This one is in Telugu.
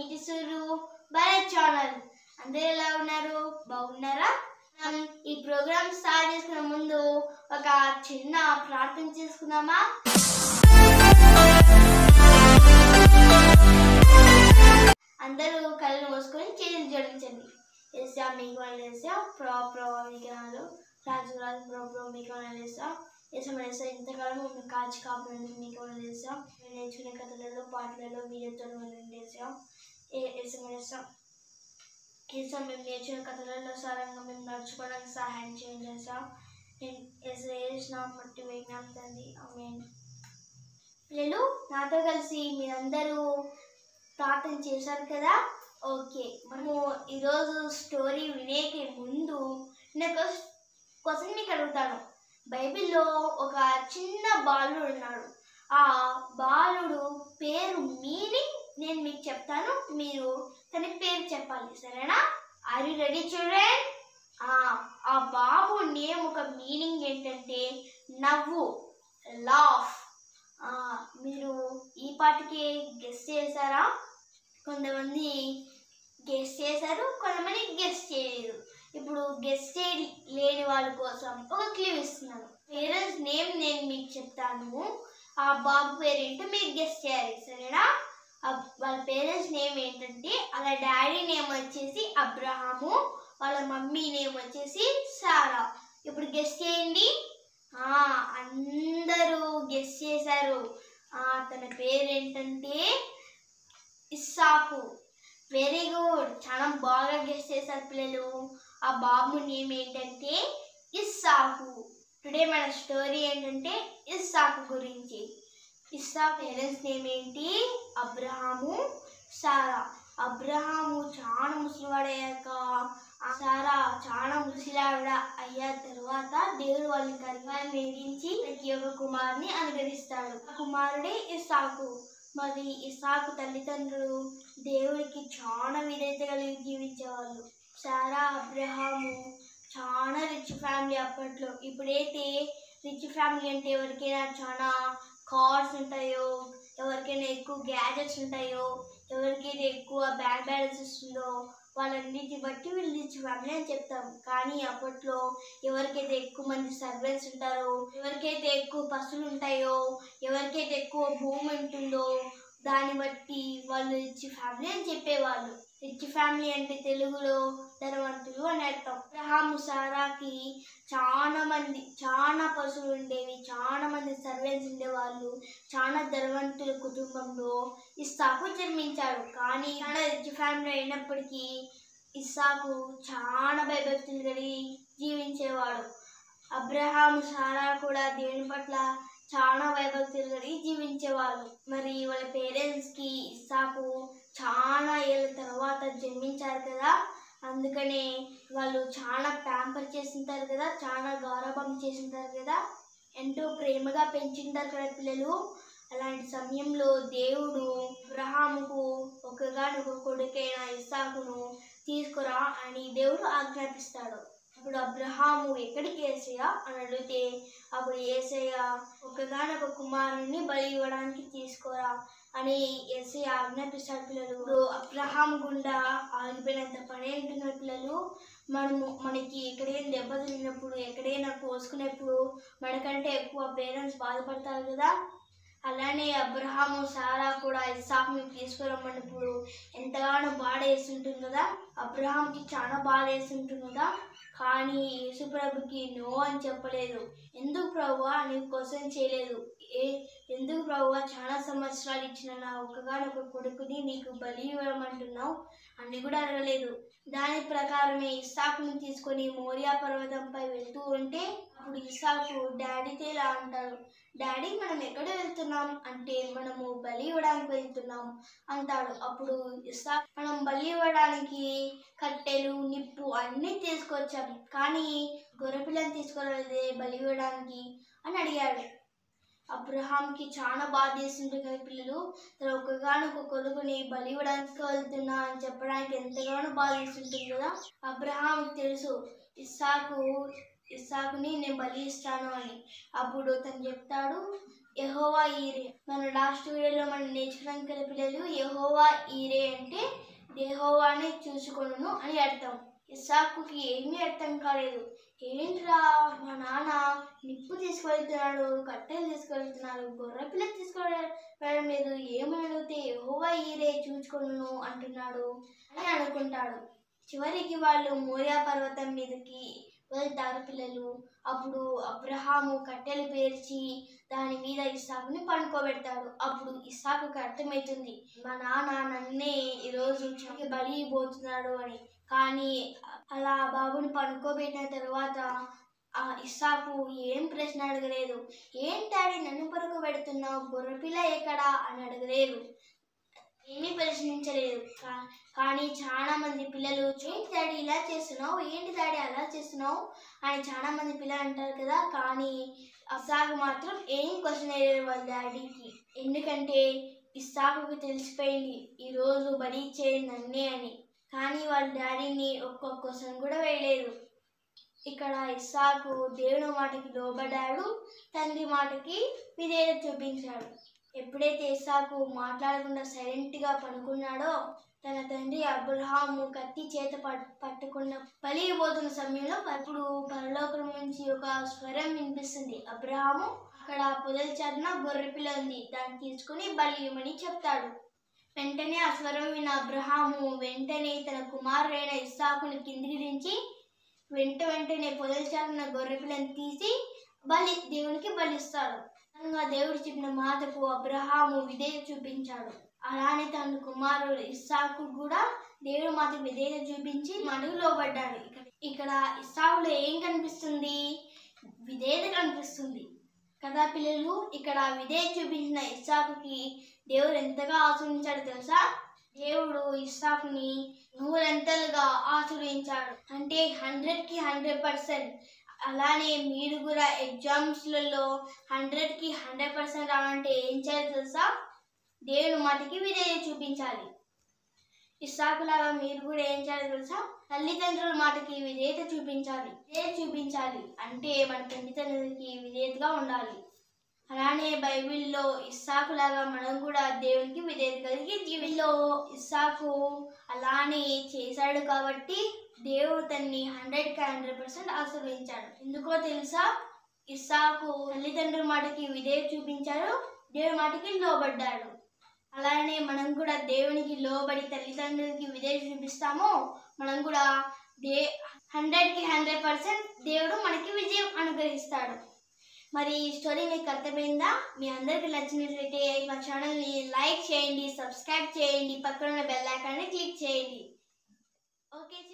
మీటి సురు భరత్ ఛానల్ అందరూ ఎలా ఉన్నారు బాగున్నారా మనం ఈ ప్రోగ్రామ్ స్టార్ట్ చేసుకునే ముందు ఒక చిన్న ప్రార్థన చేసుకుందామా అందరూ కళ్ళు మూసుకొని చేతులు జోడించండి ఏసా మీకు వాళ్ళు వేసా ప్రో ప్రో విగ్రహాలు రాజు రాజు ప్రో ప్రో మీకు వాళ్ళు వేసా ఏసం వేసా ఇంతకాలం మేము కాచి కాపాడు మీకు వాళ్ళు వేసా మేము నేర్చుకునే కథలలో పాటలలో వీడియోతో వేసా ఏసం వేసా ఏసం మేము నేర్చుకునే కథలలో సారంగా మేము నడుచుకోవడానికి సహాయం చేయండి ఏసా వేసిన మట్టి విజ్ఞానం తండ్రి ఆమె పిల్లలు నాతో కలిసి మీరందరూ ప్రార్థన చేశారు కదా ఓకే మనము ఈరోజు స్టోరీ వినేకి ముందు నేను ఒక క్వశ్చన్ మీకు అడుగుతాను బైబిల్లో ఒక చిన్న బాలుడు ఉన్నాడు ఆ బాలుడు పేరు మీనింగ్ నేను మీకు చెప్తాను మీరు తన పేరు చెప్పాలి సరేనా ఆర్ యు రెడీ చిల్డ్రన్ ఆ బాబు నేమ్ ఒక మీనింగ్ ఏంటంటే నవ్వు లాఫ్ మీరు ఈ పాటికి గెస్ చేశారా కొంతమంది గెస్ చేశారు కొంతమంది గెస్ చేయలేదు ఇప్పుడు గెస్ చేయలేని వాళ్ళ కోసం ఒక క్లూ ఇస్తున్నాను పేరెంట్స్ నేమ్ నేను మీకు చెప్తాను ఆ బాబు పేరేంటో మీరు గెస్ చేయాలి సరేనా ఆ వాళ్ళ పేరెంట్స్ నేమ్ ఏంటంటే వాళ్ళ డాడీ నేమ్ వచ్చేసి అబ్రహాము వాళ్ళ మమ్మీ నేమ్ వచ్చేసి సారా ఇప్పుడు గెస్ చేయండి ఆ, అందరూ గెస్ చేశారు ఆ, తన పేరేంటంటే ఇస్సాకు వెరీ గుడ్ చాలా బాగా గెస్ చేశారు పిల్లలు ఆ బాబు నేమ్ ఏంటంటే ఇస్సాకు టుడే మన స్టోరీ ఏంటంటే ఇస్సాకు గురించి ఇస్సా పేరెంట్స్ నేమ్ ఏంటి అబ్రహాము సారా అబ్రహాము చాలా ముసలివాడయ్యాక ఆ సారా చాలా ముసలివాడ అయ్యా తర్వాత దేవుడు వాళ్ళని గర్వాన్ని వేధించి ప్రతి ఒక్క కుమారుని అనుగ్రహిస్తాడు ఆ కుమారుడే ఇస్సాకు మరి ఇసాకు తల్లిదండ్రులు దేవుడికి చాలా విధేయత కలిగి జీవించేవాళ్ళు సారా అబ్రహాము చాలా రిచ్ ఫ్యామిలీ అప్పట్లో ఇప్పుడైతే రిచ్ ఫ్యామిలీ అంటే ఎవరికైనా చాలా కార్స్ ఉంటాయో ఎవరికైనా ఎక్కువ గ్యాజెట్స్ ఉంటాయో ఎవరికైతే ఎక్కువ బ్యాంక్ బ్యాలెన్స్ వస్తుందో వాళ్ళన్నిటి బట్టి వీళ్ళు రిచ్ ఫ్యామిలీ అని చెప్తాం కానీ అప్పట్లో ఎవరికైతే ఎక్కువ మంది సర్వెంట్స్ ఉంటారో ఎవరికైతే ఎక్కువ పశువులు ఉంటాయో ఎవరికైతే ఎక్కువ భూమి ఉంటుందో దాన్ని బట్టి వాళ్ళు రిచ్ ఫ్యామిలీ అని చెప్పేవాళ్ళు రిచ్ ఫ్యామిలీ అంటే తెలుగులో ధనవంతులు అని అర్థం అబ్రహాము సారాకి చాలా మంది చాలా పశువులు ఉండేవి చాలా మంది సర్వెంట్స్ ఉండేవాళ్ళు చాలా ధనవంతుల కుటుంబంలో ఇస్సాకు జన్మించాడు కానీ చాలా రిచ్ ఫ్యామిలీ అయినప్పటికీ ఇస్సాకు చాలా భయభక్తులు కలిగి జీవించేవాడు అబ్రహాము సారా కూడా దేవుని పట్ల చాలా భయభక్తులు కలిగి జీవించేవాళ్ళు మరి వాళ్ళ పేరెంట్స్కి ఇస్సాకు చాలా ఏళ్ళ తర్వాత జన్మించారు కదా అందుకనే వాళ్ళు చాలా ప్యాంపర్ చేసింటారు కదా చాలా గౌరవం చేసింటారు కదా ఎంతో ప్రేమగా పెంచింటారు కదా పిల్లలు అలాంటి సమయంలో దేవుడు అబ్రహాముకు ఒకగానొక కొడుకైన ఇస్సాకును తీసుకురా అని దేవుడు ఆజ్ఞాపిస్తాడు అప్పుడు అబ్రహాము ఎక్కడికి ఏసయ్య అని అడిగితే అప్పుడు ఏసయ్య ఒకగానొక కుమారుని బలి ఇవ్వడానికి తీసుకురా అని ఏసయ్య ఆజ్ఞాపిస్తాడు పిల్లలు ఇప్పుడు అబ్రహాం గుండా ఆగిపోయినంత పని ఏంటున్నారు పిల్లలు మనము మనకి ఎక్కడైనా దెబ్బ తిరిగినప్పుడు ఎక్కడైనా కోసుకునేప్పుడు మనకంటే ఎక్కువ పేరెంట్స్ బాధపడతారు కదా అలానే అబ్రహాము సారా కూడా ఇస్సాకుని తీసుకురమ్మన్నప్పుడు ఎంతగానో బాధ వేస్తుంటుంది కదా అబ్రహాంకి చాలా బాధ వేస్తుంటుంది కదా కానీ యేసుప్రభుకి నో అని చెప్పలేదు ఎందుకు ప్రభువా అని క్వశ్చన్ చేయలేదు ఏ ఎందుకు ప్రభువా చాలా సంవత్సరాలు ఇచ్చిన నా ఒక్కగానొక కొడుకుని నీకు బలి ఇవ్వమంటున్నావు అని కూడా అడగలేదు దాని ప్రకారమే ఇస్సాకుని తీసుకొని మోరియా పర్వతంపై వెళ్తూ ఉంటే అప్పుడు ఇస్సాకు డాడీతో ఇలా అంటాడు డాడీ మనం ఎక్కడ వెళ్తున్నాం అంటే మనము బలి ఇవ్వడానికి వెళ్తున్నాం అంటాడు అప్పుడు ఇస్సా మనం బలి ఇవ్వడానికి కట్టెలు నిప్పు అన్నీ తీసుకొచ్చాం కానీ గొర్రెపిల్లని తీసుకురాలేదే బలి ఇవ్వడానికి అని అడిగాడు అబ్రహాంకి చాలా బాధ చేస్తుంటుంది కదా పిల్లలు తన ఒక్కగానొక కొడుకుని బలి ఇవ్వడానికి వెళ్తున్నా అని చెప్పడానికి ఎంతగానో బాధ చేస్తుంటుంది కదా అబ్రహాంకి తెలుసు ఇస్సాకు ఇస్సాకుని నేను బలి ఇస్తాను అని అప్పుడు తను చెప్తాడు యహోవా ఈరే మన లాస్ట్ వీడియోలో మనం నేర్చుకోవడానికి గల పిల్లలు యహోవా ఈరే అంటే యహోవాని చూసుకొనును అని అర్థం ఇస్సాకుకి ఏమీ అర్థం కాలేదు ఏంట్రా మా నాన్న నిప్పు తీసుకెళ్తున్నాడు కట్టెలు తీసుకెళ్తున్నాడు గొర్రె పిల్ల తీసుకెళ్ళడం లేదు ఏమని అడిగితే యహోవా ఈరే చూసుకొనును అంటున్నాడు అని అనుకుంటాడు చివరికి వాళ్ళు మోరియా పర్వతం మీదకి వెళ్తారు పిల్లలు అప్పుడు అబ్రహాము కట్టెలు పేర్చి దాని మీద ఇస్సాకుని పండుకోబెడతాడు అప్పుడు ఇస్సాకుకి అర్థమవుతుంది మా నాన్న నన్నే ఈరోజు చనికి బలి ఇవ్వబోతున్నాడు అని కానీ అలా ఆ బాబుని పండుకోబెట్టిన తర్వాత ఆ ఇస్సాకు ఏం ప్రశ్న అడగలేదు ఏం డాడీ నన్ను పడుకోబెడుతున్నావు గొర్రెపిల్ల ఎక్కడా అని అడగలేదు ఏమీ ప్రశ్నించలేదు కా- కానీ చాలా మంది పిల్లలు ఏంటి డాడీ ఇలా చేస్తున్నావు ఏంటి డాడీ అలా చేస్తున్నావు అని చాలా మంది పిల్లలు అంటారు కదా కానీ ఇస్సాకు మాత్రం ఏం క్వశ్చన్ అయ్యారు వాళ్ళ డాడీకి ఎందుకంటే ఇస్సాకుకి తెలిసిపోయింది ఈరోజు బలి ఇచ్చేది నన్నే అని కానీ వాళ్ళ డాడీని ఒక్క క్వశ్చన్ కూడా వేయలేదు ఇక్కడ ఇస్సాకు దేవుని మాటకి లోబడ్డాడు తండ్రి మాటకి విధేయత చూపించాడు ఎప్పుడైతే ఇస్సాకు మాట్లాడకుండా సైలెంట్గా పడుకున్నాడో తన తండ్రి అబ్రహాము కత్తి చేత పట్- పట్టుకున్న బలిపోతున్న సమయంలో అప్పుడు పరలోకం నుంచి ఒక స్వరం వినిపిస్తుంది అబ్రహాము అక్కడ పొదల చర్న గొర్రె పిల్ల ఉంది దాన్ని తీసుకుని బలి ఇవ్వమని చెప్తాడు వెంటనే ఆ స్వరం విన్న అబ్రహాము వెంటనే తన కుమారుడైన ఇస్సాకుని కిందికి దించి వెంట వెంటనే పొదల చాటున గొర్రె పిల్లని తీసి బలి దేవునికి బలిస్తాడు అనగా దేవుడు చెప్పిన మాటకు అబ్రహాము విధేయత చూపించాడు అలానే తన కుమారుడు ఇస్సాకు కూడా దేవుడి మాటకు విధేయత చూపించి మడుగు లోబడ్డాడు ఇక్కడ ఇక్కడ ఇస్సాకులో ఏం కనిపిస్తుంది విధేయత కనిపిస్తుంది కదా పిల్లలు ఇక్కడ విధేయత చూపించిన ఇస్సాకుకి దేవుడు ఎంతగా ఆశ్రయించాడు తెలుసా దేవుడు ఇస్సాకుని నూరంతలుగా ఆశ్రయించాడు అంటే హండ్రెడ్కి హండ్రెడ్ పర్సెంట్ అలానే మీరు కూడా ఎగ్జామ్స్లలో హండ్రెడ్కి హండ్రెడ్ పర్సెంట్ రావాలంటే ఏం చేయాలి తెలుసా దేవుని మాటకి విధేయత చూపించాలి ఇస్సాకులాగా మీరు కూడా ఏం చేయాలి తెలుసా తల్లిదండ్రుల మాటకి విధేయత చూపించాలి విధేయత చూపించాలి అంటే మన తల్లిదండ్రులకి విధేయతగా ఉండాలి అలానే బైబిల్లో ఇస్సాకులాగా మనం కూడా దేవునికి విధేయత కలిగి జీవిలో ఇస్సాకు అలానే చేశాడు కాబట్టి దేవుడు తన్ని హండ్రెడ్కి హండ్రెడ్ పర్సెంట్ ఆశీర్వదించాడు ఎందుకో తెలుసా ఇస్సాకు తల్లిదండ్రుల మాటకి విధేయత చూపించాడు దేవుడి మాటకి లోబడ్డాడు అలానే మనం కూడా దేవునికి లోబడి తల్లిదండ్రులకి విధేయత చూపిస్తామో మనం కూడా దే హండ్రెడ్కి హండ్రెడ్ పర్సెంట్ దేవుడు మనకి విజయం అనుగ్రహిస్తాడు మరి ఈ స్టోరీ మీకు అర్థమైందా మీ అందరికి నచ్చినట్లయితే మా ఛానల్ని లైక్ చేయండి సబ్స్క్రైబ్ చేయండి పక్కన ఉన్న బెల్ ఐకాన్ని క్లిక్ చేయండి ఓకే